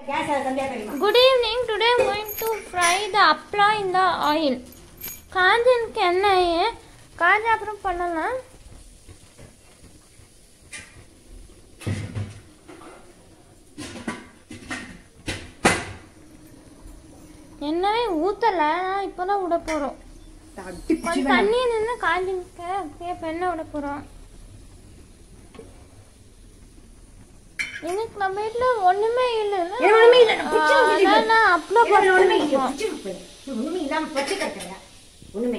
Case Sandhya தெரியுமா Good evening. Today I'm going to fry the apla in the oil. காஞ்சனுக்கு எண்ணெய் காஞ்ச அப்புறம் பண்ணலாம் எண்ணெய் ஊத்தல நான் இப்போதான் விட போறோம் அடிச்சு கொஞ்சம் தண்ணி நின்று காஞ்சிக்க இப்போ எண்ணெய் விட போறோம் எனக்கு நம்ம வீட்டுல ஒண்ணுமே இல்லை ஏன் ஒண்ணுமே இல்ல? பிச்சு பிச்சு அதான் நான் அப்பளம் வேற ஒண்ணுமே இல்ல, போட்டு பிச்சு போய். இது ஒண்ணுமே இல்லாம பச்சை கட்டல ஒண்ணுமே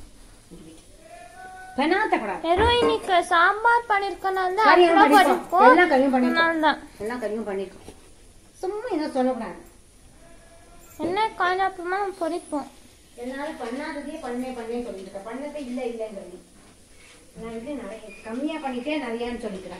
பெனாத்த கூடாது வெறும் இன்னைக்கு சாம்பார் பண்ணிருக்கனால தான் கறியும் அப்பளம் பண்ணிருக்கோம். பண்ணிருக்கோம் எல்லாம் கறியும் பண்ணிருக்கோம். அதனாலதான் எல்லாம் கறியும் பண்ணிருக்கோம் சும்மா என்ன சொல்லக்கூடாது என்ன காஞ்ச அப்புறமா பொரிப்போம் எல்லாரும் பண்ணாததே பண்ணே பண்ணே சொல்லிட்டு இருக்க பண்ணதே இல்ல இல்லங்கிறது நான் இது நிறைய கம்மியா பண்ணிட்டே நிறையான்னு சொல்லிக்கிறேன்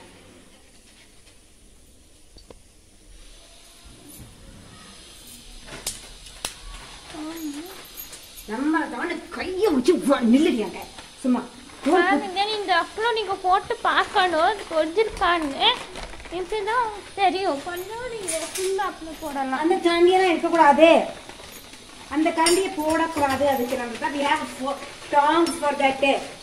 நம்ம தாண்ட கையை வச்சு நில்லுறியாங்க சும்மா பாருங்க இந்த அப்பளம் நீங்க போட்டு பார்க்கணும் பொரிஞ்சிருக்கான்னு இப்படிதான் தெரியும் கொஞ்சம் நீங்க ஃபுல்லா அப்பளம் போடலாம் அந்த கரண்டியெல்லாம் இருக்கக்கூடாது அந்த கரண்டியை போடக்கூடாது அதுக்கு நம்ம தான் we have fo- tongs for that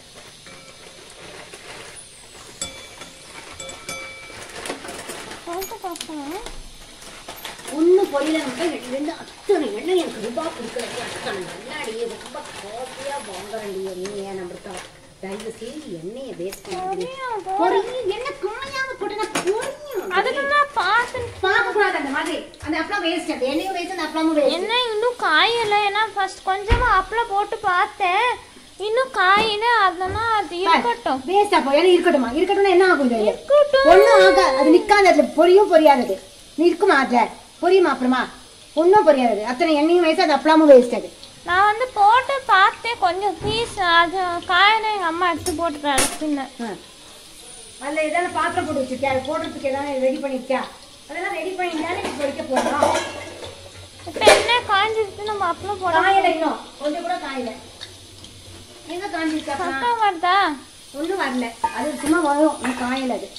போட்டு பார்க்கலாம் ஒன்றும் பொரியல மட்டும் ரெண்டு அத்தனை எண்ணெய் எனக்கு ரூபா கொடுக்குறது அத்தனை முன்னாடி ரொம்ப காஃபியாக வாங்குறேன் எண்ணெயை நம்மளுக்கு தயவு செய்து எண்ணெயை வேஸ்ட் பண்ணி பொரியும், போ- பொரியும் எண்ணெய் காயாம போட்டுனா பொரியும் அதுக்கு நான் பார்த்து பார்க்கக்கூடாது அந்த மாதிரி அந்த அப்பளம் வேஸ்ட் அந்த எண்ணெயும் வேஸ்ட் அந்த அப்பளமும் வேஸ்ட் என்ன இன்னும் காயல ஏன்னா ஃபர்ஸ்ட் கொஞ்சமா அப்பளம் போட்டு பார்த்தேன் இன்னும் காயில அதெல்லாம் அது இருக்கட்டும் வேஸ்டா போய் ஏன்னா இருக்கட்டுமா இருக்கட்டும்னா என்ன ஆகும் இது இருக்கட்டும் ஒண்ணும் ஆகா அது நிக்காது அதுல பொரியும் பொரியாதது நிற்குமா அதுல பொரியுமா அப்புறமா ஒன்றும் பொரியாதது அத்தனை எண்ணெயும் வேஸ்ட் அது அப்பளமும் வேஸ்ட் அது நான் வந்து போட்டு பார்த்தேன் கொஞ்சம் பீஸ் அது காயில எங்க அம்மா எடுத்து போட்டுறாரு பின்ன ஆ. அதுல ஏதாவது பாத்திரம் போட்டு வச்சிருக்கியா அது போடுறதுக்கு ஏதாவது ரெடி பண்ணிருக்கியா அதெல்லாம் ரெடி பண்ணிட்டாலே நீ பொரிக்க போறோம் இப்போ என்ன காஞ்சிருக்கு நம்ம அப்பளம் போடலாம் காயல இன்னும் கொஞ்சம் கூட காயல எங்க காஞ்சிருக்கா சத்தம் வருதா ஒண்ணும் வரல அது சும்மா வரும் இன்னும் காயல அது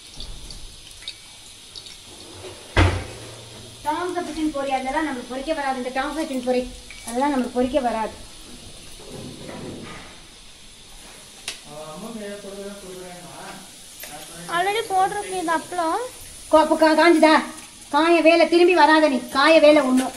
டாம்ஸ் பிச்சின் பொரி அதெல்லாம் நம்மளுக்கு பொரிக்க வராது இந்த டாம்ஸ் பிச்சின் பொரி அதெல்லாம் நம்மளுக்கு பொரிக்க வராது ஆல்ரெடி போட்டிருக்கு இது அப்பளம் கோ- அப்ப கா- காஞ்சுதா காய வேலை திரும்பி வராத நீ காய வேலை ஒண்ணும்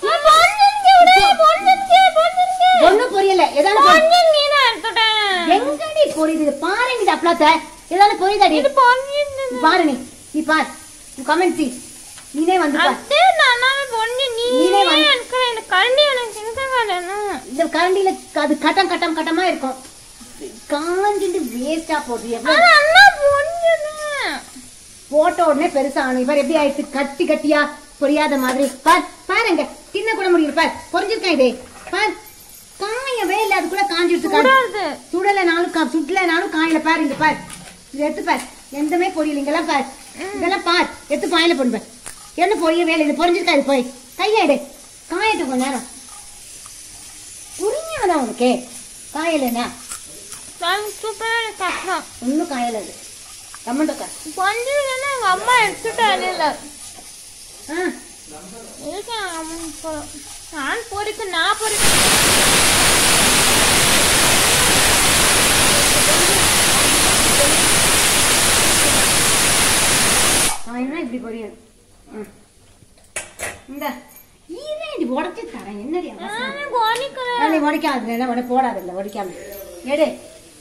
ஒண்ணும் புரியல ஏதாவது பொரி- எங்கடி பொரியுது பாருங்க இது அப்பளத்தை ஏதாவது பொரியுதாடி பாரு நீ நீ பார் நீ கமெண்ட் சி நீனே வந்து பார் நீனே வந்து- இந்த கரண்டியில அது கட்டம் கட்டம் கட்டமா இருக்கும் காஞ்சிட்டு வேஸ்டா போடுது எவ்வளவு போட்ட உடனே பெருசா ஆகணும் இவர் எப்படி ஆயிடுச்சு கட்டி கட்டியா பொரியாத மாதிரி பார் பாருங்க தின்ன கூட முடியல பார் பொரிஞ்சிருக்கேன் இதே பார் காயவே இல்ல அதுக்குள்ள காஞ்சிடுச்சு காஞ்சி சுடலைனாலும் கா சுடலைனாலும் காயில பாரு இங்க பார் இது எடுத்து பார் எந்தமே பொரியல இங்கெல்லாம் பார் இதெல்லாம் பார் எடுத்து காயில போடு பார் என்ன பொரிய வேலை இது பொரிஞ்சிருக்கா இது போய் கையெடு காயட்டு கொஞ்ச நேரம் புரியாதா உனக்கு காயலண்ணா ஒன்னும் காயல அது கம்மண்டக்கா அம்மா எடுத்துட்டாரு ஆ நான் பொறிக்க நான் பொறிக்க அவன் என்ன இப்படி பொரியல் ம். இந்த ஈரே இப்படி உடச்சி தரேன் என்னடி அவசரம்? நான் கவனிக்கிறேன் ஆ, நீ உடைக்காது என்ன உடனே போடாது இல்லை உடைக்காம எடு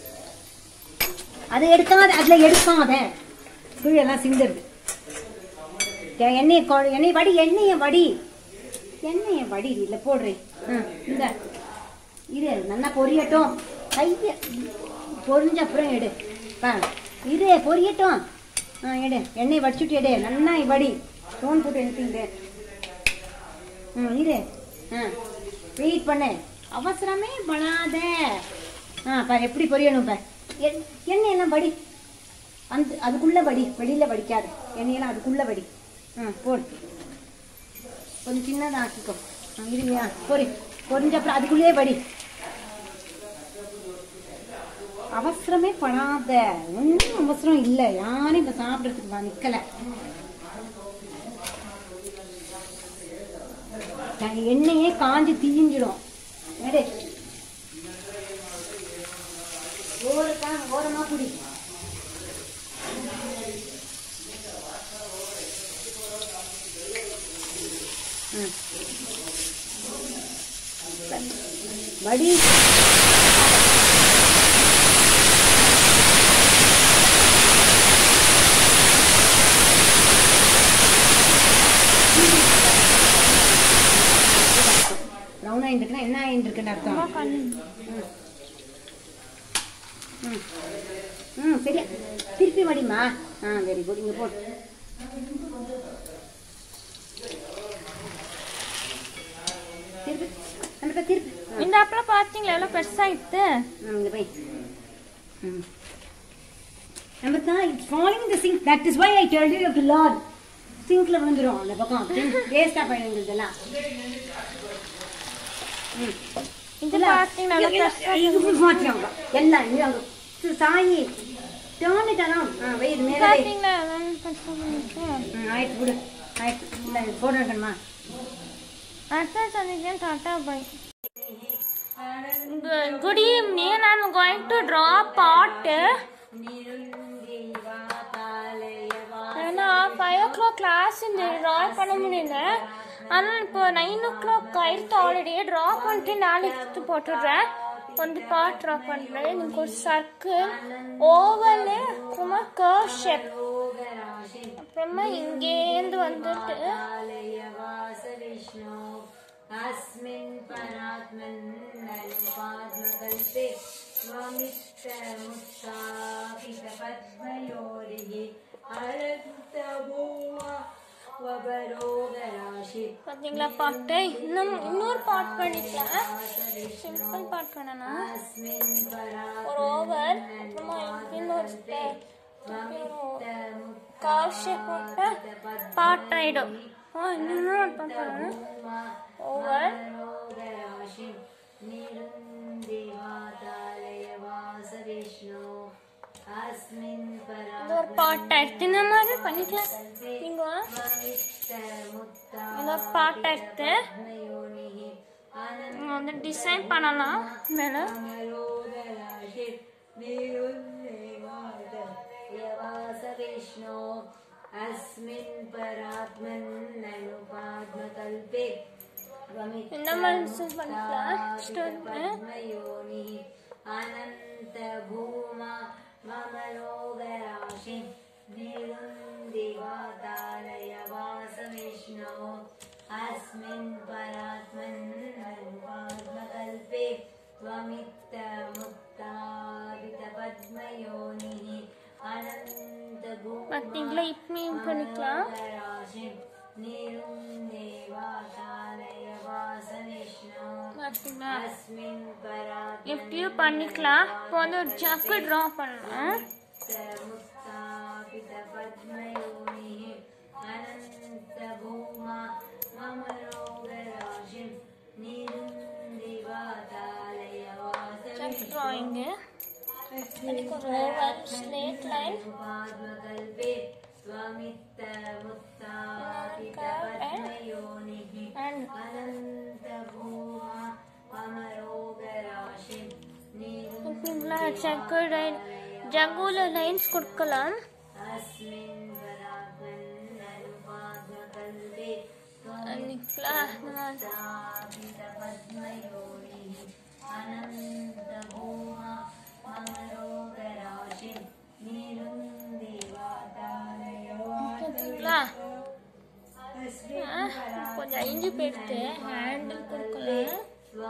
அது எடுக்காத அதுல எடுக்காத குழி எல்லாம் சிந்துருது எ- எண்ணெயை கொ- எண்ணெய் வடி எண்ணெயை வடி எண்ணெயை வடி இல்ல போடுறேன் ம், இந்த இரு நல்லா பொரியட்டும் கைய பொரிஞ்ச அப்புறம் எடு பா இரு பொரியட்டும் ஆ எடு எண்ணெய் வடிச்சுட்டு எடு நல்லா வடி ஸ்டோன் போட்டு எடுத்துங்க ம் இரு ஆ வெயிட் பண்ணு அவசரமே பண்ணாத ஆ பாரு எப்படி பொரியணும் பார் எண்- எண்ணெய் எல்லாம் வடி அந்த அதுக்குள்ள வடி வெளியில வடிக்காத எண்ணெயெல்லாம் அதுக்குள்ள வடி ம் போடு கொஞ்சம் சின்னதாக ஆக்கிக்கோ ஆ, இருங்க பொரி பொரிஞ்சப்பறம் அதுக்குள்ளேயே வடி அவசரமே படாத ஒன்றும் அவசரம் இல்லை யாரும் இப்போ சாப்பிட்றதுக்கு வா நிற்கலை த- எண்ணெயே காஞ்சு தீஞ்சிடும் எடு ஓரக்கா ஓரமா குடி ம். வடி ப்ரௌன் ஆயின் இருக்குன்னா என்ன ஆயின் இருக்குன்னு அர்த்தம் அம்மா கண்ணு ம் ம் சரியா திருப்பி மடிமா ஆ வெரி குட் இங்கே போடு திருப்பி நம்ம திருப்பி ஆ, இந்த அப்பளம் பார்த்தீங்களா எவ்வளோ பெருசாகிட்டு ம், இங்க போய் ம் நம்ம தான் it's following the sync that is why I tell you to learn சிங்க்ல வந்துரும் அந்த பக்கம் வேஸ்டா போயிடும் இதெல்லாம் ம் இது பார்த்தீங்களா எவ்வளோ பெருசாக இது ஃபுல் மாற்றியாங்க எல்லாம் இங்க அங்க சாயி டேர்ன் இட் அரவுண்ட் ஆ வை இது மேலே வை பார்த்தீங்களா எவ்வளோ பெருசாக பண்ணிட்டு ம், ஆயிடுச்சு விடு ஆயிடுச்சு இல்லை போட்டு வைக்கணுமா அடுத்த சந்திக்கிறேன் டாட்டா பாய் குட் ஈவினிங் நான் கோயிங் டு ட்ரா பாட்டு ஏன்னா ஃபைவ் ஓ கிளாக் கிளாஸ் இந்த ட்ரா பண்ண முடியல ஆனால் இப்போ நைன் ஓ கிளாக் ஆயிடுத்து ஆல்ரெடி ட்ரா பண்ணிட்டு நாளைக்கு எடுத்து போட்டுடுறேன் வந்து பாட் ட்ரா பண்ணுறேன் எனக்கு ஒரு சர்க்கிள் ஓவல் அப்புறமா கர்வ் ஷேப் அப்புறமா இங்கேருந்து வந்துட்டு अस्मिन् परात्मन्ननुपात्मकल्पे स्वमित्रमुत्थापितपद्मयोरिः अनन्तभूमा वबरोगराशि பார்த்தீங்களா பாட்டு இன்னும் இன்னொரு பாட் பண்ணிக்கலாம் சிம்பிள் பாட் பண்ணணும் अस्मिन् ஒரு ஓவர் அப்புறமா இன்னொரு ஸ்டெப் கார் ஷேப் போட்டு பாட் ஆயிடும் ஆ இன்னொரு பாட் பண்ணணும் ஓவர் परात्मरोगराशिं निरुन्दिवातालयवासविष्णु अस्मिन् இது ஒரு பாட் எடுத்து இந்த மாதிரி பண்ணிக்கலாம் நீங்க இன்னொரு பாட் எடுத்து परात्मयोनिः இங்க வந்து டிசைன் பண்ணலாம் மேல अनमरोगराशि निरुन्दिवातालयवासविष्णु अस्मिन् परात्मन्ननुपात्मकल्पे இந்த மாதிரி டிசைன் பண்ணிக்கலாம் ஸ்டோன் पद्मयोनिः अनन्तभूमा मम रोगराशि निरुन्दिवातालय वासविष्णो अस्मिन् परात्मन्ननुपात्मकल्पे त्वमित्तमुक्तावितपद्मयोनिः अनन्तभूमा பார்த்தீங்களா இப்பயும் பண்ணிக்கலாம் रोगराशि निरुन्दिवातालय वासविष्णो பார்த்தீங்களா अस्मिन् परात् எப்படியும் பண்ணிக்கலாம் இப்போ வந்து ஒரு ஜக்கு ட்ரா பண்ணலாம் मुक्तापितपद्मयोनिः अनन्तभूमा मम रोगराशिं निरुन्दिवातालय ஜக் ட்ராயிங்கு அதுக்கு ஒரு ஓவர் ஸ்லேட் லைன் वासविष्णुपाद्मकल्पे स्वमित्तमुक्तापितपद्मयोनिः அண்ட் अनन्तभूमा मम रोगराशिं निरुन्दिवातालय பார்த்தீங்களா ஜக்கு லைன் ஜகுல லைன்ஸ் கொடுக்கலாம் अस्मिन् परात्मन्ननुपात्मकल्पे பண்ணிக்கலாம் இந்த மாதிரி पद्मयोनिः अनन्तभूमा मम रोगराशिं निरुन्दिवातालय பார்த்தீங்களா ஆ, கொஞ்சம் இஞ்சி போயிடுத்து ஹேண்டில் கொடுக்கலாம்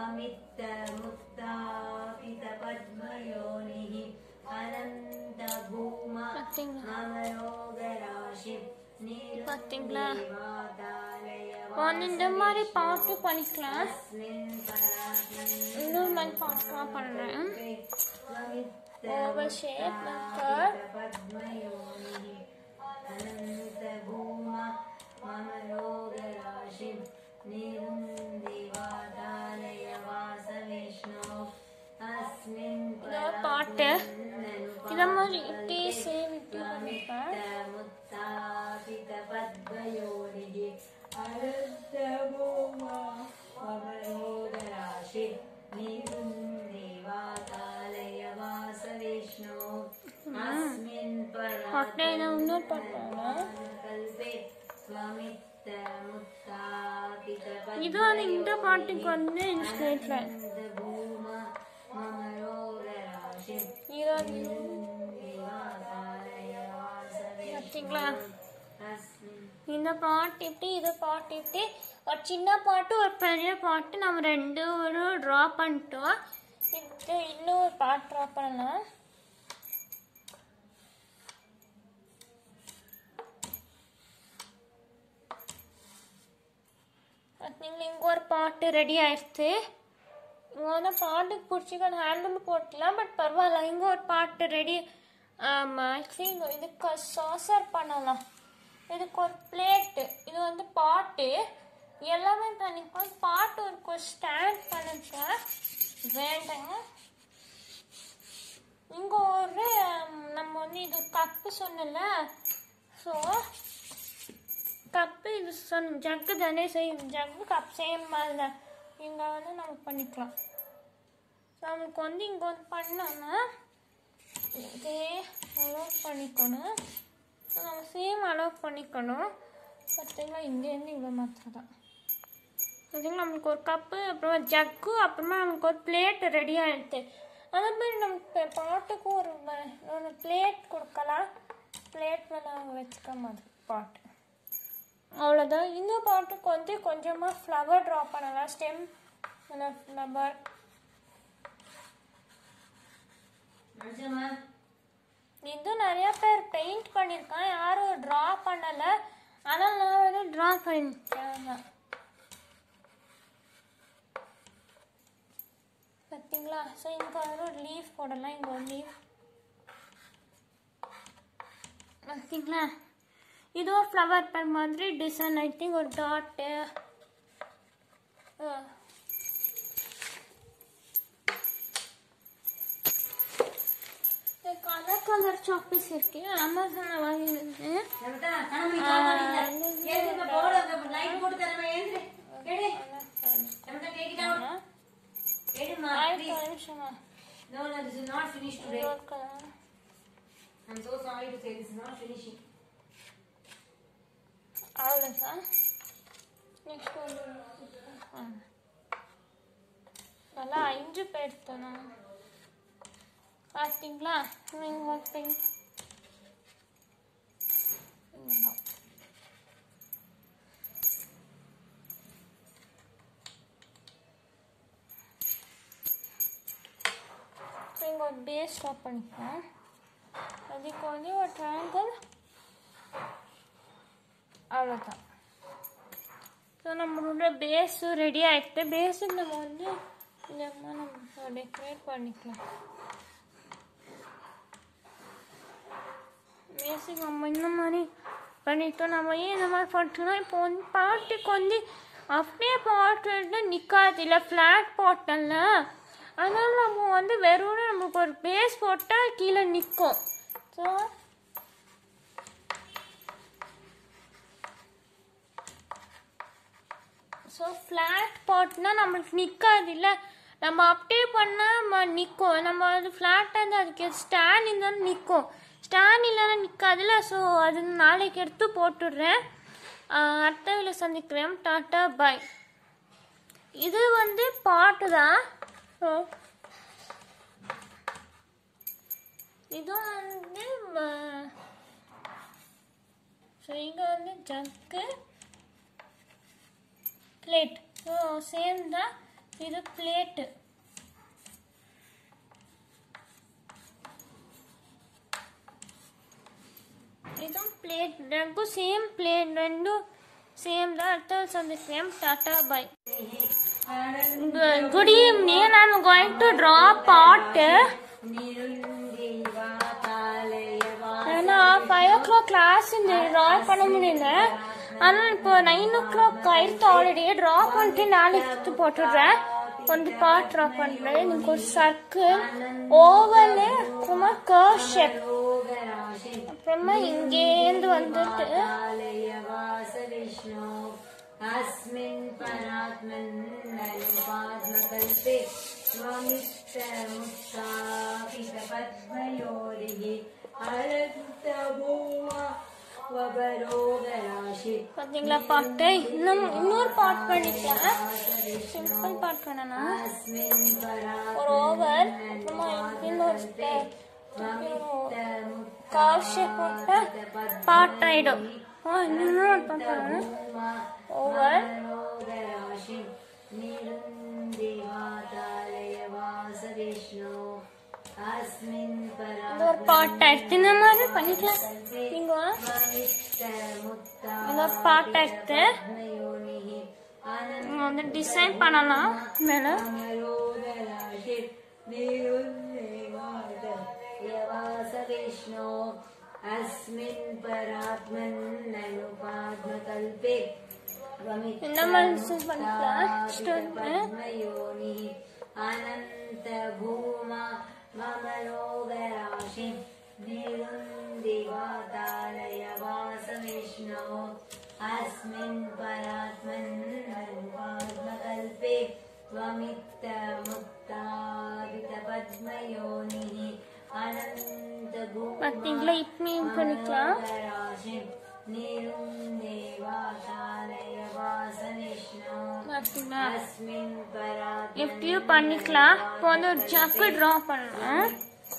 स्वमित्तमुक्तापितपद्मयोनिः अनन्तभूमा பார்த்தீங்களா मम रोगराशिं பார்த்தீங்களா निरुन्दिवातालय இப்போ வந்து இந்த மாதிரி பாட்டு பண்ணிக்கலாம் अस्मिन् परात्मन् இன்னொரு மாதிரி பாட்டுலாம் பண்ணுறேன் स्वमित्त ஓவல் ஷேப் கர் पद्मयोनिः अनन्तभूमा मम रोगराशिं निरुन्दिवातालय वासविष्णो अस्मिन् இதோ பாட்டு இதை மாதிரி இப்படி சேவ் இப்படி பண்ணிப்பேன் मुक्तापितपद्मयोनिः अनन्तभूमा அப்படியே நான் இன்னொரு பாட்டு பாடுறேன். कल्पे स्वमित्तमुत्थापितपद्मयो இது வந்து இந்த பாட்டுக்கு வந்து இன்ஸ்பிரேட்ல भूम मम रोगराशिं இது வந்து दिवाकालय वासवे பார்த்தீங்களா अस्मिन् இந்த பாட்டு இப்படி இது பாட்டு இப்படி ஒரு சின்ன பாட்டு ஒரு பெரிய பாட்டு நம்ம ரெண்டு ஒரு ட்ரா பண்ணிட்டோம் இது இன்னும் ஒரு பாட்டு ட்ரா பண்ணலாம் பார்த்தீங்களா இங்கே ஒரு பாட்டு ரெடி ஆயிடுச்சு இங்கே வந்து பாட்டுக்கு பிடிச்சிக்க ஹேண்டில் போட்டுக்கலாம் பட் பரவாயில்ல இங்கே ஒரு பாட்டு ரெடி ஆக்சுவலி இங்கே இதுக்கு சாசர் பண்ணலாம் இதுக்கு ஒரு பிளேட்டு இது வந்து பாட்டு எல்லாமே பண்ணிப்போம் பாட்டு ஒரு ஸ்டாண்ட் பண்ணுங்க வேண்டாங்க இங்கே ஒரு ஹம், நம்ம வந்து இது கப்பு சொன்னல ஸோ கப்பு இது சொன்ன ஜக்கு தானே செய்யும் ஜக்கு கப் சேம் மாதிரி தான் இங்கே வந்து நம்ம பண்ணிக்கலாம் ஸோ நம்மளுக்கு வந்து இங்கே வந்து பண்ணோம்னா இதே அலோவ் பண்ணிக்கணும் ஸோ நம்ம சேம் அலோவ் பண்ணிக்கணும் பார்த்தீங்களா இங்கேருந்து இவ்வளோ மாத்திரம் தான் பார்த்தீங்களா நம்மளுக்கு ஒரு கப்பு அப்புறமா ஜக்கு அப்புறமா நமக்கு ஒரு பிளேட் ரெடி ஆகிடுது அதே மாதிரி நம்ம ப- பாட்டுக்கும் ஒரு ம- ஒரு பிளேட் கொடுக்கலாம் பிளேட் மேலே வச்சுக்க மாதிரி பாட்டு அவ்வளோதான் இந்த பாட்டுக்கு வந்து கொஞ்சமாக ஃப்ளவர் ட்ரா பண்ணலாம் ஸ்டெம் ஃப்ளவர் நஞ்சமா இது நிறைய பேர் பெயிண்ட் பண்ணியிருக்கான் யாரும் ட்ரா பண்ணலை ஆனால் நான் வந்து ட்ரா பண்ணிருக்கேன் பார்த்தீங்களா ஸோ இங்கே வந்து ஒரு லீஃப் போடலாம் இங்கே ஒரு லீஃப் பார்த்தீங்களா இது ஒரு ஃப்ளவர் பேர் மாதிரி டிசைன் ஐ திங்க் ஒரு டாட்டு கலர் கலர் சாக்லேட்ஸ் இருக்கு அமேசானில் வாங்கியிருந்தேன் நமதா கணமணி காமாடிங்க ஏந்திரமா போடு லைட் போட்டு தரமா ஏந்திர எடு நமதா டேக் இட் அவுட் எடுமா ஆயிரத்தி ப்ளீஸ் நிமிஷமா No, no, this is not finished today. இன்னொரு colour I'm so sorry to say this is not finishing. அவ்வளோதான் நெக்ஸ்ட் ஒரு ஆ. நல்லா அஞ்சு பேர் எடுத்தோம் பார்த்தீங்களா நீங்கள் பார்த்தீங்க இங்கே ஒரு பேஸ் ஸ்டாப் பண்ணிக்கலாம் அதுக்கு வந்து ஒரு ட்ரையாங்கிள் அவ்வளோதான் ஸோ நம்மளோட பேஸும் ரெடி ஆகிட்டு பேஸுக்கு நம்ம வந்து கொஞ்சமாக நம்ம டெக்கரேட் பண்ணிக்கலாம் பேஸுக்கு நம்ம இந்த மாதிரி பண்ணிட்டோம் நம்ம ஏன் இந்த மாதிரி பண்ணிட்டோம்னா இப்போ வந்து பாட்டுக்கு வந்து அப்படியே பாட்டு நிற்காது இல்லை ஃப்ளாட் போட்டல அதனால நம்ம வந்து வெறும் நமக்கு ஒரு பேஸ் போட்டால் கீழே நிற்கும் ஸோ ஸோ ஃப்ளாட் பாட்னா நம்மளுக்கு நிற்காது இல்லை நம்ம அப்படியே பண்ணால் நிற்கும் நம்ம அது ஃப்ளாட்டாக இருந்தால் அதுக்கு ஸ்டாண்ட் இருந்தாலும் நிற்கும் ஸ்டாண்ட் இல்லைன்னா நிற்காதுல்ல ஸோ அது நாளைக்கு எடுத்து போட்டுடுறேன் ஆஹ் அடுத்த வேலை சந்திக்கிறேன் டாட்டா பாய் இது வந்து பாட்டு தான் ஸோ இது வந்து ஸோ இங்கே வந்து ஜக்கு பிளேட் ஸோ சேம் தான் இது பிளேட்டு இதுவும் பிளேட் ரெண்டும் சேம் பிளேட் ரெண்டும் சேம் தான் அடுத்த வந்து same tata bye good evening I'm going to draw பாட்டு ஏன்னா ஃபைவ் ஓ கிளாக் கிளாஸ் இந்த ட்ரா பண்ண முடியல ஆனால் இப்போ நைன் ஓ கிளாக் ஆயிடுத்து ஆல்ரெடி ட்ரா பண்ணிட்டு நாளைக்கு எடுத்து போட்டுடுறேன் வந்து பாட் ட்ரா பண்ணுறேன் எனக்கு ஒரு சர்க்கிள் ஓவலு அப்புறமா கர் ஷேப் அப்புறமா இங்கேருந்து வந்துட்டு विष्णु अस्मिन् परात्मन्ननुपात्मकल्पे स्वमित्तमुत्थापितपद्मयोरिः अनन्तभूमा वबरोगराशि பார்த்தீங்களா பாட்டு இன்னும் இன்னொரு பாட் பண்ணிக்கலாம் சிம்பிள் பாட் பண்ணணும் अस्मिन् परा ஒரு ஓவர் அப்புறமா இன்னொரு ஸ்டெப் கால் ஷேப் போட்டா பாட் ஆயிடும் ஆ இன்னொரு பாட் பண்ணணும் ஓவர் मनोगराशि निरुन्दिवातालय वासविष्णु अस्मिन् परा இது ஒரு பாட் எடுத்து இந்த மாதிரி பண்ணிக்கலாம் நீங்க मनिष्ठमुत्ता இன்னொரு பாட் எடுத்து योनिः நீங்க வந்து டிசைன் பண்ணலாம் மேல अनमरोदराशि निरुन्दिवात यवासविष्णु अस्मिन् परात्मन्ननुपाद्मकल्पे இந்த மாதிரி டிசைன் பண்ணிக்கலாம் ஸ்டோன் पद्मयोनिः अनन्तभूमा मम रोगराशि निरुन्दिवातालय वासविष्णो अस्मिन् परात्मन्ननुपाद्मकल्पे त्वमित्तमुक्तावितपद्मयोनिः अनन्तभूमा பார்த்தீங்களா இப்பயும் பண்ணிக்கலாம் रोगराशि निरुन्दिवातालय वासविष्णो பார்த்தீங்களா अस्मिन् परात् எப்படியும் பண்ணிக்கலாம் இப்போ வந்து ஒரு ஜக்கு ட்ரா பண்ணணும்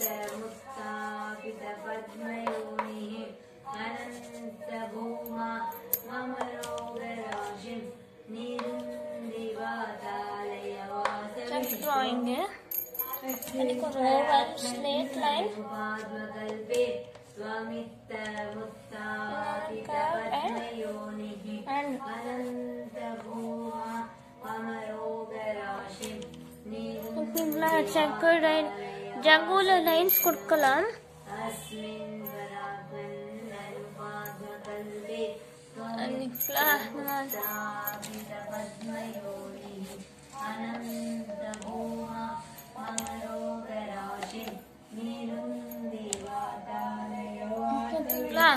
मुक्तापितपद्मयोनिः अनन्तभूमा मम रोगराशिं निरुन्दिवातालय ஜக் ட்ராயிங்கு எனக்கு ஒரு ஓவல் ஸ்லேட் லைன் वासविष्णुपाद्मकल्पे स्वमित्तमुक्तापितपद्मयोनिः அண்ட் अनन्तभूमा मम रोगराशिं பார்த்தீங்களா ஜக்கு லைன் ஜங்குல லைன்ஸ் கொடுக்கலாம் अस्मिन् वरात्मन्ननुपाद्मकल्पे பண்ணிக்கலாம் त्वमित्तापितपद्मयोनिः अनन्तभूमा मम रोगराशिं निरुन्दिवातालयो பார்த்தீங்களா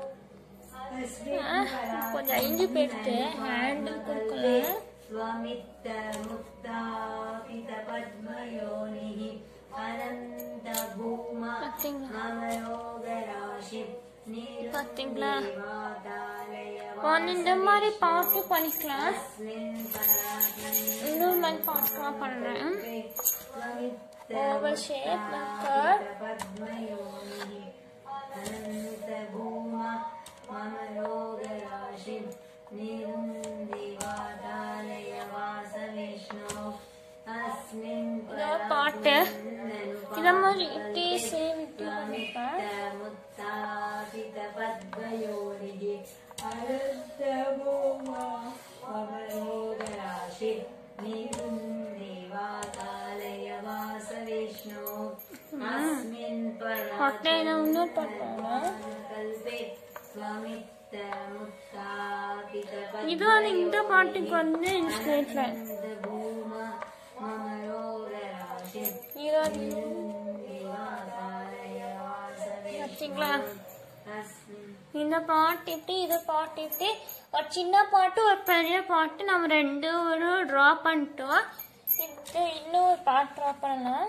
ஆ, கொஞ்சம் இஞ்சி போயிட்டு ஹேண்டில் கொடுக்கலாம் स्वमित्तमुक्तापितपद्मयोनिः अनन्तभूमा பார்த்தீங்களா मम रोगराशिं பார்த்தீங்களா निरुन्दिवातालय இப்போ வந்து இந்த மாதிரி பாட்டு பண்ணிக்கலாம் अस्मिन् परात्मन् இன்னொரு மாதிரி பாட்டுலாம் பண்ணுறேன் ஓவல் ஷேப் கர் पद्मयोनिः अनन्तभूमा मम रोगराशिं निरुन्दिवातालय वासविष्णो अस्मिन् இதோ பாட்டு இத மாதிரி இப்படி சேவ் இப்படி பண்ணிப்பேன் मुक्तापितपद्मयोनिः अनन्तभूमा मम रोगराशि निरुन्दिवातालय वासविष्णो अस्मिन् பாட்டை நான் இன்னொரு பாட்டு பண்ணுவேன் कल्पे स्वमित्तमुक्तापितपद्मयोनिः இது வந்து இந்த பாட்டுக்கு வந்து இன்ஸ்பிரேட் லைன் भूमा मम रोगराशि இது வந்து निवातालय वासविष्णो பார்த்தீங்களா अस्मिन् இந்த பாட்டு இப்படி இது பாட்டு இப்படி ஒரு சின்ன பாட்டு ஒரு பெரிய பாட்டு நம்ம ரெண்டு ஒரு ட்ரா பண்ணிட்டோம் இது இன்னும் ஒரு பாட்டு ட்ரா பண்ணலாம்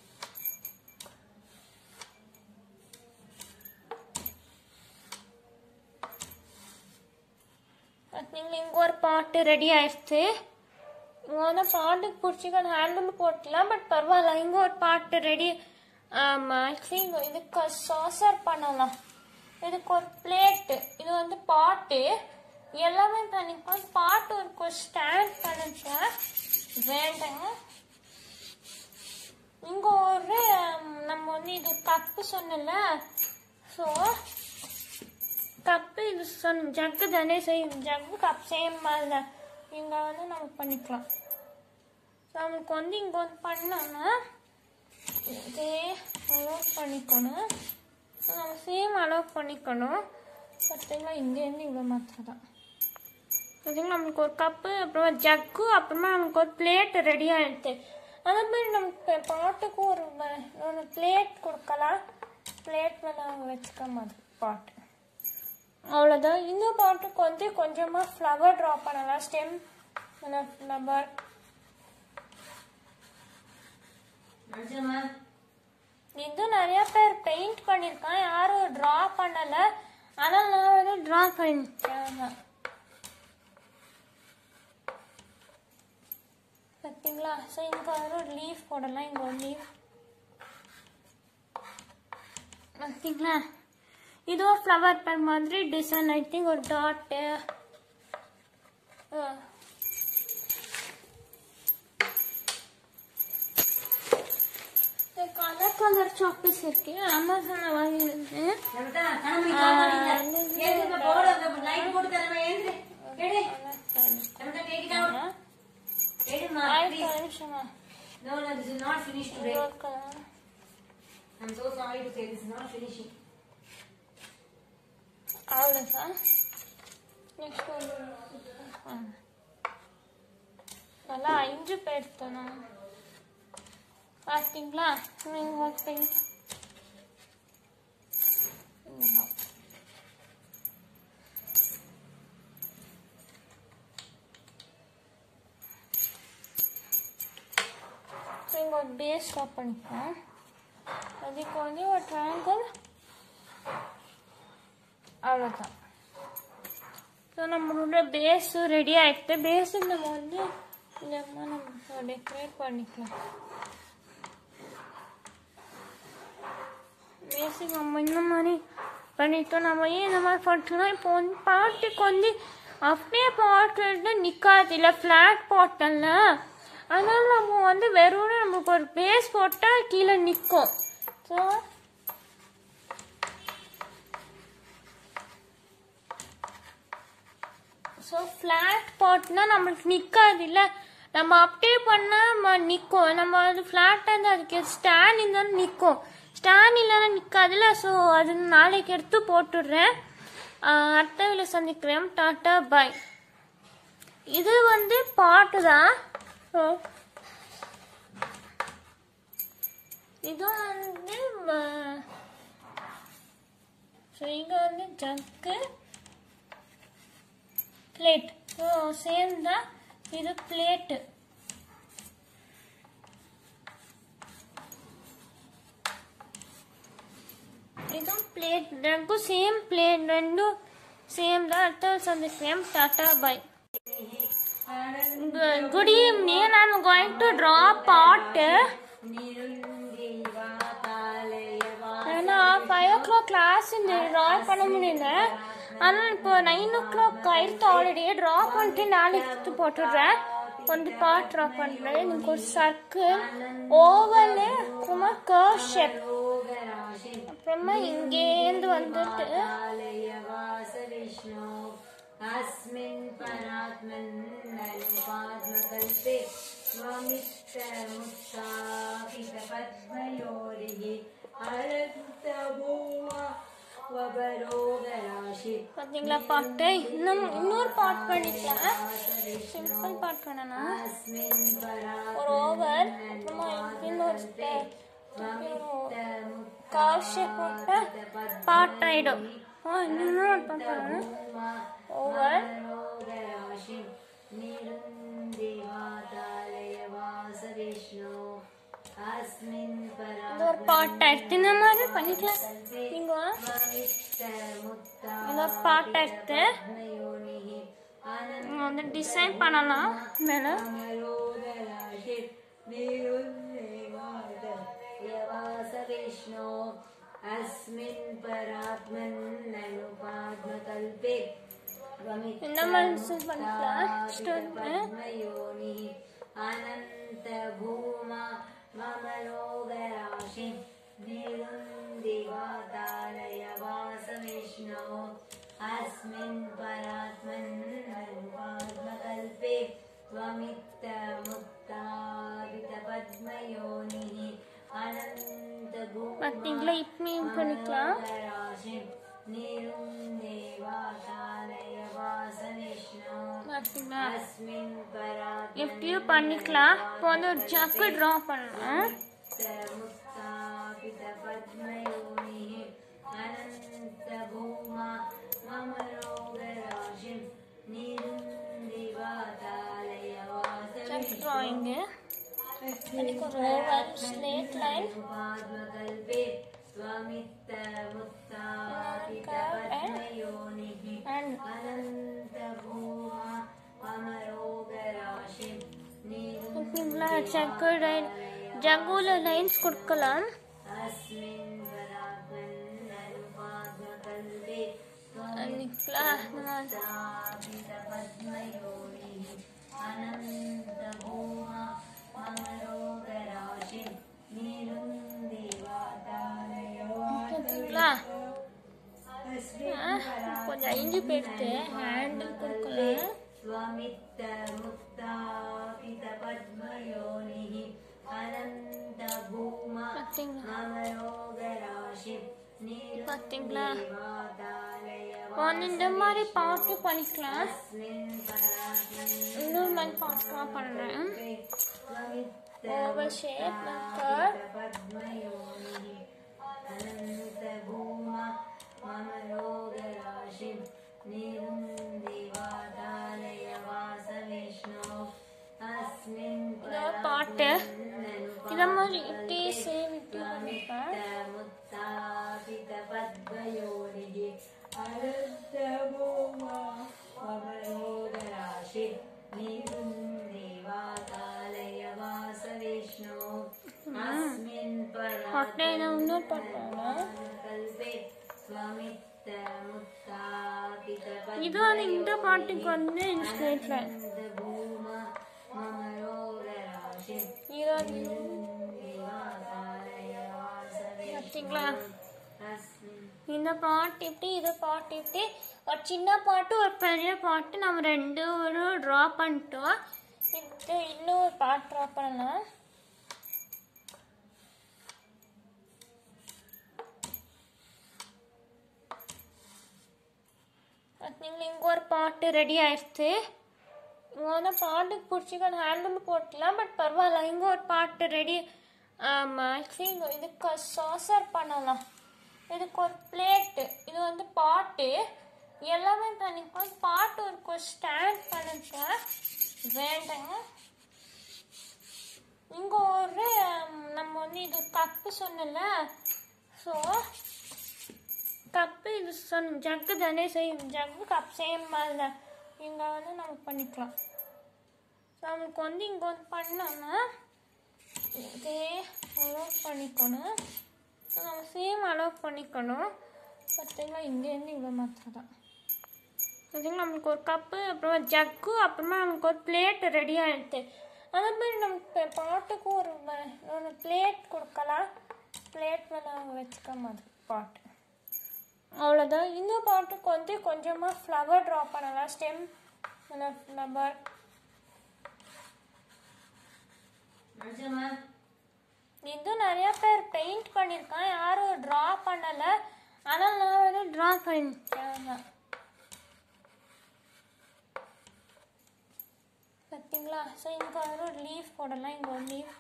பார்த்தீங்களா இங்கே ஒரு பாட்டு ரெடி ஆயிடுச்சு இங்கே வந்து பாட்டுக்கு பிடிச்சிக்க ஹேண்டில் போட்டுக்கலாம் பட் பரவாயில்ல இங்கே ஒரு பாட்டு ரெடி ஆக்சுவலி இங்கே இதுக்கு சாசர் பண்ணலாம் இதுக்கு ஒரு பிளேட்டு இது வந்து பாட்டு எல்லாமே பண்ணிப்போம் பாட்டு ஒரு ஸ்டாண்ட் பண்ணிட்டேன் வேண்டாங்க இங்க ஒரு ம், நம்ம வந்து இது கப்பு சொன்னல ஸோ கப்பு இது சொன்ன ஜக்கு தானே செய்யும் ஜக்கு கப் சேம் மாதிரி தான் இங்க வந்து நம்ம பண்ணிக்கலாம் ஸோ நம்மளுக்கு வந்து இங்க வந்து பண்ணோம்னா இதே அலோவ் பண்ணிக்கணும் ஸோ நம்ம சேம் அலோவ் பண்ணிக்கணும் பார்த்தீங்களா இங்கேருந்து இவ்வளோ மாத்திரம் தான் பார்த்தீங்களா நம்மளுக்கு ஒரு கப்பு அப்புறமா ஜக்கு அப்புறமா நமக்கு ஒரு பிளேட் ரெடி ஆகிடுது அதே மாதிரி நமக்கு பாட்டுக்கு ஒரு ம- ஒரு பிளேட் கொடுக்கலாம் பிளேட் மேலே வச்சுக்க மாதிரி பாட்டு அவ்வளோதான் இந்த பாட்டுக்கு வந்து கொஞ்சமாக ஃப்ளவர் ட்ரா பண்ணலாம் ஸ்டெம் ஃப்ளவர் நஞ்சம்மா இது நிறைய பேர் பெயிண்ட் பண்ணியிருக்கான் யாரும் ட்ரா பண்ணல ஆனால் நான் வந்து ட்ரா பண்ணிருக்கேன் பார்த்தீங்களா ஸோ இங்கே வந்து ஒரு லீஃப் போடலாம் இங்கே ஒரு லீஃப் பார்த்தீங்களா இது ஒரு ஃப்ளவர் பேர் மாதிரி டிசைன் ஐ திங்க் ஒரு டாட்டு கலர் கலர் சாக்லேட்ஸ் இருக்கு அமேசானில் வாங்கியிருந்தேன் நமக்கு கணமணி காமாடிங்க ஏந்து போடு அந்த லைட் போட்டு தரமா ஏந்து எடு நமக்கு டேக் இட் அவுட் எடுமா ப்ளீஸ் நிமிஷமா No, no, this is not finished today. Colour I'm so sorry to say this is not finishing. அவ்வளோதான் நெக்ஸ்ட் ஒரு ஆ. நல்லா அஞ்சு பேர் தரணும் பார்த்தீங்களா நீங்கள் ஒரு பெயிண்ட் இங்கே ஒரு பேஸ் ஸ்டாப் பண்ணிக்கலாம் அதுக்கு வந்து ஒரு ட்ரையாங்கிள் அவ்வளோதான் ஸோ நம்மளோட பேஸும் ரெடி ஆகிட்டு பேஸுக்கு நம்ம வந்து இந்த மாதிரி நம்ம டெக்கரேட் பண்ணிக்கலாம் பேசிக் நம்ம இந்த மாதிரி பண்ணிட்டோம் நம்ம ஏன் இந்த மாதிரி பண்ணிட்டோம்னா இப்போ வந்து பாட்டுக்கு வந்து அப்படியே பாட்டு நிற்காது இல்லை ஃப்ளாட் போட்டல அதனால நம்ம வந்து வெறும் நமக்கு ஒரு பேஸ் போட்டால் கீழே நிற்கும் ஸோ ஸோ ஃப்ளாட் பாட்னா நம்மளுக்கு நிற்காது இல்லை நம்ம அப்படியே பண்ணால் நிற்கும் நம்ம அது ஃப்ளாட்டாக இருந்தால் அதுக்கு ஸ்டாண்ட் இருந்தாலும் நிற்கும் ஸ்டாண்ட் இல்லைன்னா நிற்காதுல்ல ஸோ அது நாளைக்கு எடுத்து போட்டுடுறேன் ஆஹ் அடுத்த வேலை சந்திக்கிறேன் டாட்டா பாய் இது வந்து பாட்டு தான் ஸோ இது வந்து ஸோ இங்கே வந்து ஜக்கு பிளேட் ஸோ சேம் தான் இது பிளேட்டு இதுவும் ప్లేట్ రెండు సేమ్ ప్లేట్ రెండు సేమ్ దా అర్థం సందిక్రయం tata bye good evening I'm going to draw pot ஏன்னா ஃபைவ் ஓ கிளாக் கிளாஸ் இந்த ட்ரா பண்ண முடியல ஆனால் இப்போ நைன் ஓ கிளாக் ஆயிடுத்து ஆல்ரெடி ட்ரா பண்ணிட்டு நாளைக்கு எடுத்து போட்டுடுறேன் வந்து பார்ட் ட்ரா பண்ணுறேன் எனக்கு ஒரு சர்க்கிள் ஓவலு அப்புறமா கர்வ் ஷேப் அப்புறமா இங்கேருந்து வந்துட்டு विष्णु अस्मिन् परात्मन् पाद्मकल्पे स्वमित्रमुत्साहितपद्मयोरिः अनन्तभूमा वबरोगराशि பார்த்தீங்களா பாட்டு இன்னும் இன்னொரு பாட் பண்ணிக்கலாம் சிம்பிள் பாட் வேணா अस्मिन् ஒரு ஓவர் அப்புறமா இன்னொரு ஸ்டெப் கர்வ் ஷேப் போட்டு பாட் ஆயிடும் ஆ இன்னொரு பாட் பண்ணணும் ஓவர் परात्मरोगराशिं निरुन्दिवातालय वासविष्णु अस्मिन् இது ஒரு பாட் எடுத்து இந்த மாதிரி பண்ணிக்கலாம் நீங்க परात्ममुत्ता இது ஒரு பாட் எடுத்து योनिः நீங்க வந்து டிசைன் பண்ணலாம் மேலே अनमरोगराशि निरुन्दिवातालयवासविष्णु अस्मिन् परात्मन्ननुपाद्मकल्पे இந்த மாதிரி டிசைன் பண்ணிக்கலாம் ஸ்டோன் पद्मयोनिः अनन्तभूमा मम रोगराशि निरुन्दिवातालय वासविष्णो अस्मिन् परात्मन्ननुपाद्मकल्पे त्वमित्तमुत्तापितपद्मयोनिः अनन्तभूमा பார்த்தீங்களா இப்பயும் பண்ணிக்கலாம் பார்த்தீங்களா अस्मिन् परात् எப்படியும் பண்ணிக்கலாம் இப்போ வந்து ஒரு ஜக்கு ட்ரா பண்ணலாம் मुत्तापितपद्मयोनिः अनन्तभूमा मम रोगराशिं निरुन्दिवातालय ஜக் ட்ராயிங்கு அதுக்கு ஒரு ஓவல் ஸ்லேட் லைன் पाद्मकल्पे स्वमित्तमुत्तापितपद्मयोनिः அண்ட் अनन्तभूमा अमरोगराशिं ஓகேங்களா ஜக்கு லைன் ஜங்குல லைன்ஸ் கொடுக்கலாம் अस्मिन् वराग्मन्ननुपाद्मकल्पे அதுக்குலா स्वमित्तापितपद्मयोनिः अनन्तभूमा अमरोगराशिं ஓகேங்களா ஆ, கொஞ்சம் இஞ்சி போயிடுத்து ஹேண்டில் கொடுக்கலாம் स्वमित्तमुत्तापितपद्मयोनिः अनन्तभूमा பார்த்தீங்களா अमरोगराशिं பார்த்தீங்களா निर्वातालय ஒன்று இந்த மாதிரி பாட்டு பண்ணிக்கலாம் अस्मिन् परात्मन् இன்னொரு மாதிரி பாட்டுலாம் பண்ணுறேன் स्वमित्त ஓவல் ஷேப் கர் पद्मयोनिः अनन्तभूमा मम रोगराशिं निरुन्दिवातालय वासविष्णो अस्मिन् இதோ பாட்டு இதை மாதிரி இப்படி சேவ் இப்படி பண்ணிப்பேன் मुत्तापितपद्मयोनिः अनन्तभूमा मम रोगराशि निरुन्दिवातालय वासविष्णो अस्मिन् பாட்டை நான் இன்னொரு பாட்டு பாடுறேன் कल्पे स्वमित्तमुत्तापितपद्मयोनिः இது வந்து இந்த பாட்டுக்கு வந்து ஸ்லேட் லைன் भूमा मम रोगराशि இது வந்து निवातालय वासविष्णो பார்த்தீங்களா अस्मिन् இந்த பாட்டு இப்படி இது பாட்டு இப்படி ஒரு சின்ன பாட்டு ஒரு பெரிய பாட்டு நம்ம ரெண்டு ஒரு ட்ரா பண்ணிட்டோம் இது இன்னும் ஒரு பாட்டு ட்ரா பண்ணலாம் பார்த்தீங்களா இங்கே ஒரு பாட்டு ரெடி ஆயிடுச்சு இங்கே வந்து பாட்டுக்கு பிடிச்சிக்க ஹேண்டில் போட்டலாம் பட் பரவாயில்ல இங்கே ஒரு பாட்டு ரெடி ஆக்சுவலி இங்கே இதுக்கு சாசர் பண்ணலாம் இதுக்கு ஒரு பிளேட்டு இது வந்து பாட்டு எல்லாமே பண்ணிக்கலாம் பாட்டு ஒரு ஸ்டாண்ட் பண்ணிக்க வேண்டாங்க இங்கே ஒரு ம், நம்ம வந்து இது கப்பு சொன்னல ஸோ கப்பு இது சொன்ன ஜக்கு தானே செய்யும் ஜக்கு கப் சேம் மாதிரி தான் இங்கே வந்து நம்ம பண்ணிக்கலாம் ஸோ நம்மளுக்கு வந்து இங்கே வந்து பண்ணோம்னா இதே அலோவ் பண்ணிக்கணும் ஸோ நம்ம சேம் அலோவ் பண்ணிக்கணும் பார்த்தீங்களா இங்கேருந்து இவ்வளோ மாத்திரம் தான் பார்த்தீங்களா நம்மளுக்கு ஒரு கப்பு அப்புறமா ஜக்கு அப்புறமா நமக்கு ஒரு பிளேட் ரெடி ஆகிடுது அதே மாதிரி நமக்கு பாட்டுக்கும் ஒரு வ- ஒரு பிளேட் கொடுக்கலாம் பிளேட் மேலே வச்சுக்க மாதிரி பாட்டு அவ்வளோதான் இந்த பாட்டுக்கு வந்து கொஞ்சமாக ஃப்ளவர் ட்ரா பண்ணலாம் ஸ்டெம் ஃப்ளவர் நிஜமா இது நிறைய பேர் பெயிண்ட் பண்ணியிருக்கான் யாரும் ட்ரா பண்ணலை ஆனால் நான் வந்து ட்ரா பண்ணிருக்கேன் பார்த்தீங்களா ஸோ இங்கே வந்து ஒரு லீஃப் போடலாம் இங்கே ஒரு லீஃப்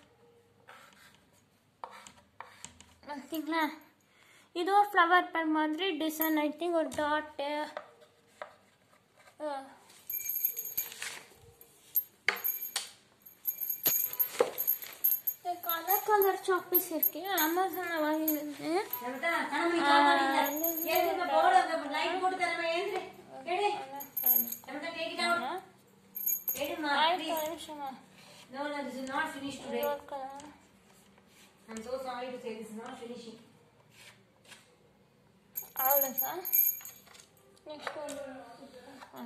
பார்த்தீங்களா இது ஒரு ஃப்ளவர் பேர் மாதிரி டிசைன் ஐ திங்க் ஒரு டாட்டு கலர் கலர் சாப்பீஸ் இருக்கு அமேசானில் வாங்கியிருந்தேன் நமதா கணமை காமாடிங்க ஏந்திர போட லைட் போட்டு தரமா ஏந்திர எடு நமதா டேக் இட் அவுட் எடுமா ஆயிரத்தி ப்ளீஸ் நிமிஷமா No, no, this is not finished today. Colour I'm so sorry to say this is not finishing. அவ்வளோதான் நெக்ஸ்ட் வந்து ஆ.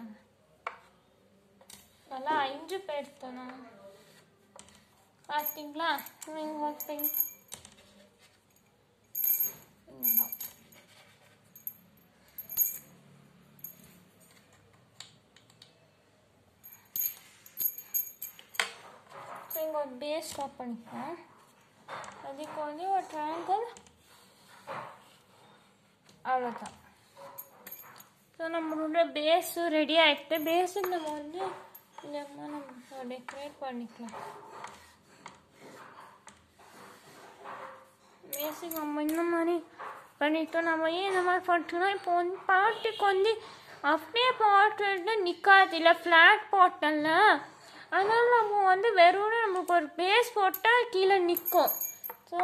நல்லா அஞ்சு பேர் நான் பார்த்தீங்களா நீங்கள் பார்த்தீங்க இங்கே ஒரு பேஸ் ஸ்டாப் பண்ணிக்கலாம் அதுக்கு வந்து ஒரு ட்ரையாங்கிள் அவ்வளோதான் ஸோ நம்மளோட பேஸும் ரெடி ஆகிட்டு பேஸுக்கு நம்ம வந்து இந்த மாதிரி நம்ம டெக்கரேட் பண்ணிக்கலாம் பேஸுக்கு நம்ம இந்த மாதிரி பண்ணிட்டோம் நம்ம ஏன் இந்த மாதிரி பண்ணிட்டோம்னா இப்போ வந்து பாட்டுக்கு வந்து அப்படியே பாட்டு நிற்காது இல்லை ஃப்ளாட் போட்டோம்ல அதனால நம்ம வந்து வெறும் நம்மளுக்கு ஒரு பேஸ் போட்டால் கீழே நிற்கும் ஸோ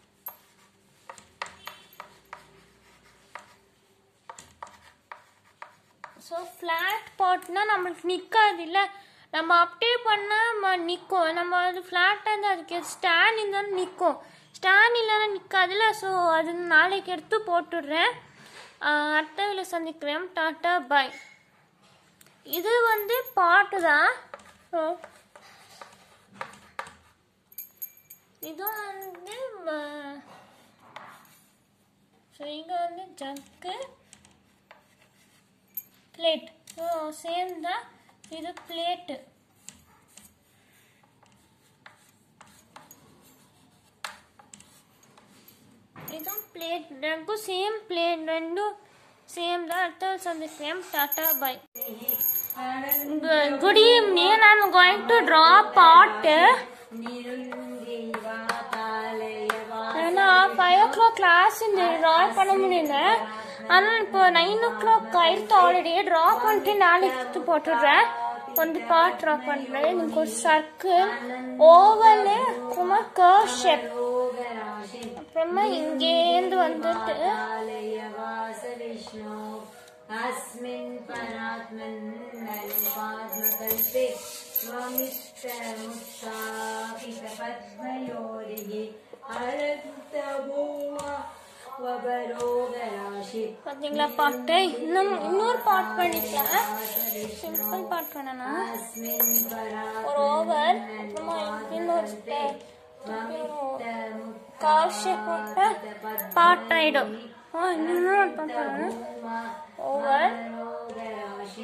ஸோ ஃப்ளாட் பாட்னா நம்மளுக்கு நிற்காது இல்லை நம்ம அப்படியே பண்ணால் நம்ம நிற்கும் நம்ம அது ஃப்ளாட்டாக இருந்தால் அதுக்கு ஸ்டாண்ட் இருந்தாலும் நிற்கும் ஸ்டாண்ட் இல்லைன்னா நிற்காதுல்ல ஸோ அது நாளைக்கு எடுத்து போட்டுடுறேன் ஆஹ் அடுத்த வேலை சந்திக்கிறேன் டாட்டா பாய் இது வந்து பாட்டு தான் ஸோ இதுவும் வந்து ஸோ இங்கே வந்து ஜக்கு பிளேட் ஸோ சேம் தான் இது பிளேட்டு இதுவும் பிளேட் ரெண்டும் சேம் பிளேட் ரெண்டும் சேம் தான் அடுத்த சந்திக்கிறேன் டாட்டா bye good evening I'm going to draw பாட்டு ஏன்னா ஃபைவ் ஓ கிளாக் கிளாஸ் இந்த ட்ரா பண்ண முடியல ஆனால் இப்போ நைன் ஓ கிளாக் ஆயிடுத்து ஆல்ரெடி ட்ரா பண்ணிட்டு நாளைக்கு எடுத்து போட்டுடுறேன் ಒಂದು ಪಾರ್ಟ್ ಡ್ರಾ பண்ணுறேன் எனக்கு ஒரு சர்க்கிள் ஓவல் அப்புறமா கர்வ் ஷேப் அப்புறமா இங்கேருந்து வந்துட்டு विष्णु अस्मिन् परात्मन् पाद्मकल्पे स्वमित्रमुत्सापितपद्मयोरिः अरक्तभूमा वबरोगराशि பார்த்தீங்களா பாட்டு இன்னும் இன்னொரு பாட் பண்ணிக்கலாம் சிம்பிள் பாட் பண்ணனா अस्मिन् ஒரு ஓவர் அப்புறமா இன்னொரு கர்வ் ஷேப் போட்டு பாட் ஆயிடும் ஆ இன்னொரு பாட் பண்ணணும் ஓவர் रोगराशि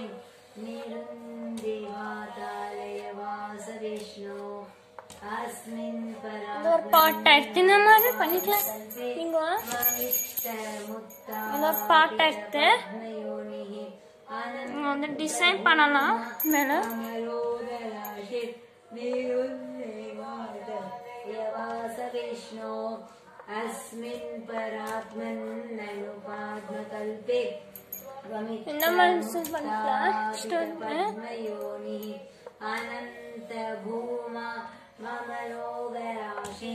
निरुन्दिवातालयवासविष्णु अस्मिन् இது ஒரு பாட் எடுத்து இந்த மாதிரி பண்ணிக்கலாம் நீங்க परात्ममुत्तमुत्ता இந்த ஒரு பாட் எடுத்து योनिः நீங்க வந்து டிசைன் பண்ணலாம் மேல अनरोगराशि निरुन्दिवातालयवासविष्णु अस्मिन् परात्मन् ननुपाद्मकल्पे இந்த மாதிரி டிசைன் பண்ணிக்கலாம் ஸ்டோன் पद्मयोनिः अनन्तभूमा मम रोगराशि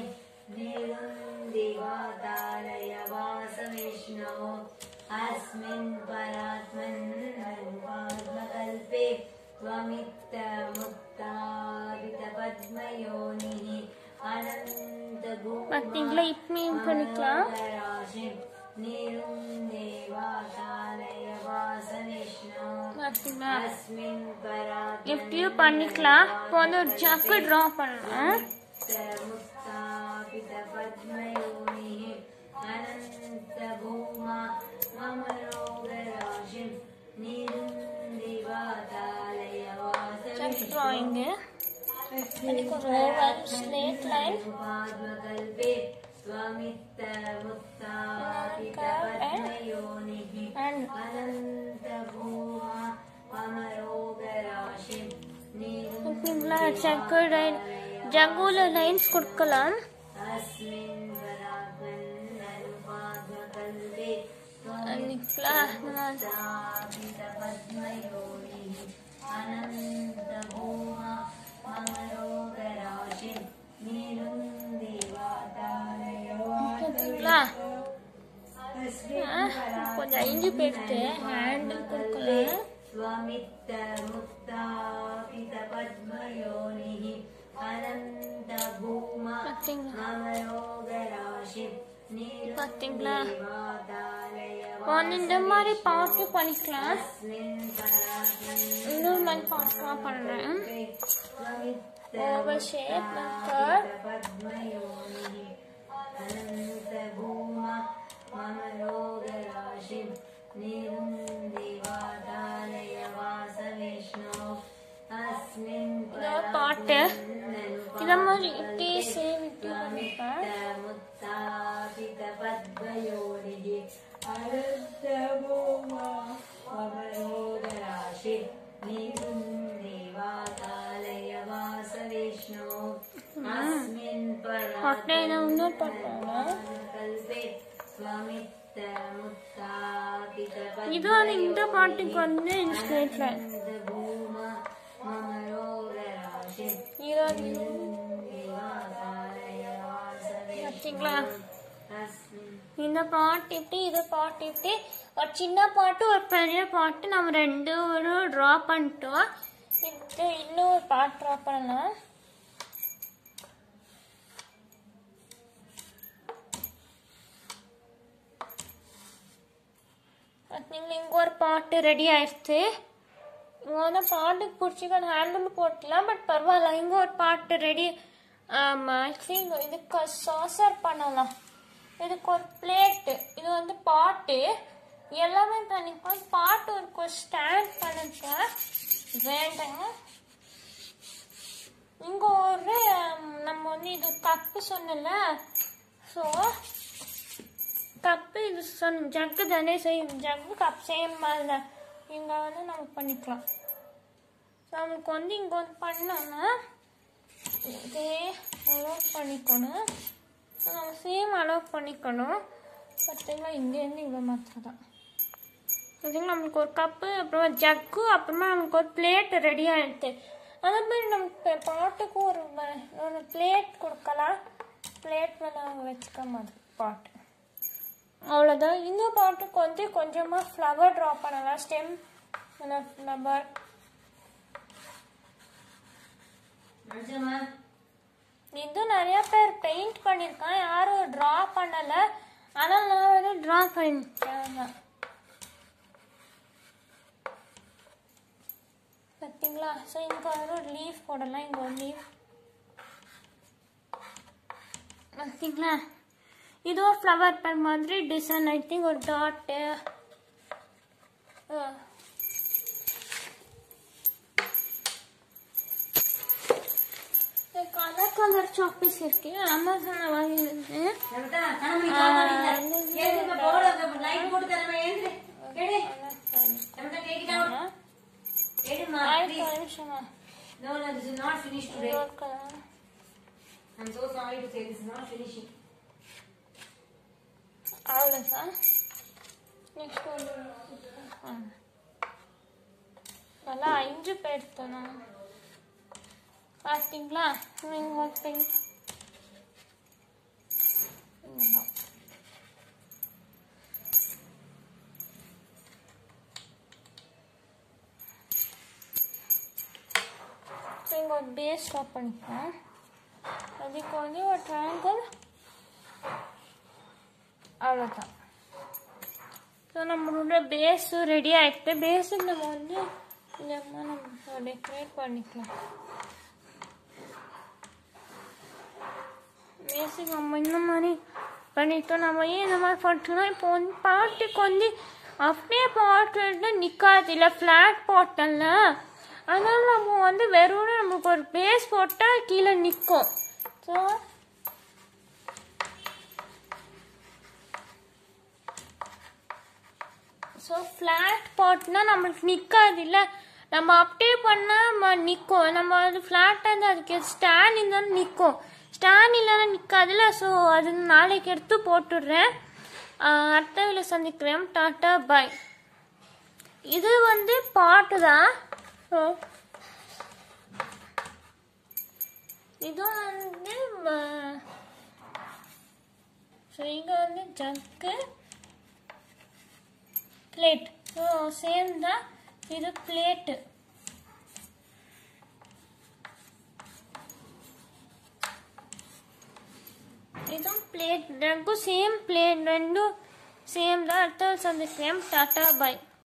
निरुन्दिवातालय वासविष्णो अस्मिन् परात्मन् पद्मकल्पे त्वमित्तमुत्तापितपद्मयोनिः अनन्तभूमा பார்த்தீங்களா இப்பயும் பண்ணிக்கலாம் रोगराशि निरुन्दिवातालय वासविष्णो பார்த்தீங்களா अस्मिन् परात्मन् எப்படியும் பண்ணிக்கலாம் இப்போ வந்து ஒரு ஜக்கு ட்ரா பண்ணலாம் मुत्तापितपद्मयोनिः अनन्तभूमा मम रोगराशिं निरुन्दिवातालय ஜக் ட்ராயிங்கு அதுக்கு ஒரு ஓவர் ஸ்லேட் லைன் पाद्मकल्पे स्वमित्तमुत्तापितपद्मयोनिः அண்ட் अनन्तभूमा मम रोगराशिं பார்த்தீங்களா ஜக்கு லைன் ஜங்குல லைன்ஸ் கொடுக்கலாம் अस्मिन् वरात्मन् अनुपाद्मकल्पे அதுக்குலா இந்த மாதிரி पद्मयोनिः अनन्तभूमा ममरोगराशिं निरुन्दिवातालयवासविष्णु பார்த்தீங்களா ஆ, கொஞ்சம் இஞ்சி போயிட்டு ஹேண்டில் கொடுக்கலாம் स्वमित्तमुत्तापितपद्मयोनिः अनन्तभूमा பார்த்தீங்களா ममरोगराशिं பார்த்தீங்களா निरुन्दिवातालय இப்போ வந்து இந்த மாதிரி பாட்டு பண்ணிக்கலாம் अस्मिन् परात्मन् இன்னொரு மாதிரி பாட்டுலாம் பண்ணுறேன் स्वमित्त ஓவர் ஷேப் கர் पद्मयोनिः अनन्तभूमा मम रोगराशिं निरुन्दिवातालय वासविष्णो अस्मिन् இதோ பாட்டு இதை மாதிரி இப்படி சேவ் இப்படி பண்ணிப்பேன் मुत्तापितपद्मयोनिः अनन्तभूमा मम रोगराशि निरुन्दिवातालय वासविष्णो अस्मिन् பாட்டு இதை இன்னொரு பாட்டு பண்ணுறேன் पराकल्पे स्वमित्तमुत्तापितपद्मयोनिः இது வந்து இந்த பாட்டுக்கு வந்து இன்ஸ்பிரேட் லைன் भूमा मम रोगराशि இது வந்து பார்த்தீங்களா இந்த பாட்டு இப்படி இது பாட்டு இப்படி ஒரு சின்ன பாட்டு ஒரு பெரிய பாட்டு நம்ம ரெண்டு ஒரு ட்ரா பண்ணிட்டோம் இது இன்னும் ஒரு பாட்டு ட்ரா பண்ணலாம் பார்த்தீங்களா இங்கே ஒரு பாட்டு ரெடி ஆயிடுச்சு இங்கே வந்து பாட்டுக்கு பிடிச்சிக்க ஹேண்டில் போட்டலாம் பட் பரவாயில்ல இங்கே ஒரு பாட்டு ரெடி ஆக்சுவலி இங்கே இதுக்கு சாசர் பண்ணலாம் இதுக்கு ஒரு பிளேட்டு இது வந்து பாட்டு எல்லாமே பண்ணிப்போம் பாட்டு ஒரு ஸ்டாண்ட் பண்ணிக்க வேண்டாங்க இங்கே ஒரு ஹம், நம்ம வந்து இது கப்பு சொன்னல ஸோ கப்பு இது சொன்ன ஜக்கு தானே செய்யும் ஜக்கு கப் சேம் மாதிரி தான் இங்கே வந்து நம்ம பண்ணிக்கலாம் ஸோ நம்மளுக்கு வந்து இங்கே வந்து பண்ணோம்னா இதே அலோவ் பண்ணிக்கணும் ஸோ நம்ம சேம் அலோவ் பண்ணிக்கணும் பார்த்தீங்களா இங்கேருந்து இவ்வளோ மாத்திரம் தான் பார்த்தீங்களா நம்மளுக்கு ஒரு கப்பு அப்புறமா ஜக்கு அப்புறமா நமக்கு ஒரு பிளேட் ரெடி ஆகிடுது அதே மாதிரி நமக்கு பாட்டுக்கும் ஒரு ம- ஒரு பிளேட் கொடுக்கலாம் பிளேட் மேலே வச்சுக்க மாதிரி பாட்டு அவ்வளோதான் இந்த பாட்டுக்கு வந்து கொஞ்சமாக ஃப்ளவர் ட்ரா பண்ணலாம் ஸ்டெம் ஃப்ளவர் மனுஷமா இது நிறைய பேர் பெயிண்ட் பண்ணியிருக்கான் யாரும் ட்ரா பண்ணலை ஆனால் நான் வந்து ட்ரா பண்ணிருக்கேன் பார்த்தீங்களா ஸோ இங்கே வந்து ஒரு லீஃப் போடலாம் இங்கே ஒரு லீஃப் பார்த்தீங்களா இது ஒரு ஃப்ளவர் பேர் மாதிரி டிசைன் ஐ திங்க் ஒரு டாட்டு கலர் கலர் சாக்பீஸ் இருக்கு அமேசானில் வாங்கியிருந்தேன் நமதா கணமணி காணாம ஏந்து இப்ப போடு லைட் போட்டு தரமே ஏந்து எடு நமதா டேக் இட் அவுட் எடுமா ஆயிரத்தி ப்ளீஸ் நிமிஷமா No, no, this is not finished today. Okay. I'm so sorry to say this is not finishing. அவ்வளோதான் நெக்ஸ்ட் வந்து ஆ. நல்லா அஞ்சு பேர் நான் பார்த்தீங்களா நீங்கள் ஒரு பெயிண்ட் நீங்கள் ஒரு பேஸ் ஸ்டாப் பண்ணிக்கலாம் அதுக்கு வந்து ஒரு ட்ரையாங்கிள் அவ்வளோதான் ஸோ நம்மளோட பேஸும் ரெடி ஆகிட்டு பேஸுக்கு நம்ம வந்து இல்லைம்மா நம்ம டெக்கரேட் பண்ணிக்கலாம் பேஸுக்கு நம்ம இந்த மாதிரி பண்ணிட்டோம் நம்ம ஏன் இந்த மாதிரி பண்ணிட்டோம்னா இப்போ வந்து பாட்டுக்கு வந்து அப்படியே பாட்டு நிற்காது இல்லை ஃப்ளாட் போட்டல அதனால நம்ம வந்து வெறும் நமக்கு ஒரு பேஸ் போட்டால் கீழே நிற்கும் ஸோ ஸோ ஃப்ளாட் பாட்னா நம்மளுக்கு நிற்காது இல்லை நம்ம அப்படியே பண்ணால் நிற்கும் நம்ம அது ஃப்ளாட்டாக இருந்தால் அதுக்கு ஸ்டாண்ட் இருந்தாலும் நிற்கும் ஸ்டாண்ட் இல்லைன்னா நிற்காதுல்ல ஸோ அது நாளைக்கு எடுத்து போட்டுடுறேன் ஆஹ் அடுத்த வேலை சந்திக்கிறேன் டாட்டா பாய் இது வந்து பாட்டு தான் ஸோ இது வந்து ஸோ இங்கே வந்து ஜக்கு பிளேட் ஸோ சேம் தான் இது பிளேட்டு இதுவும் பிளேட் ரெண்டும் சேம் பிளேட் ரெண்டும் சேம் தான் அடுத்த சந்திக்கிறேன் டாட்டா பாய்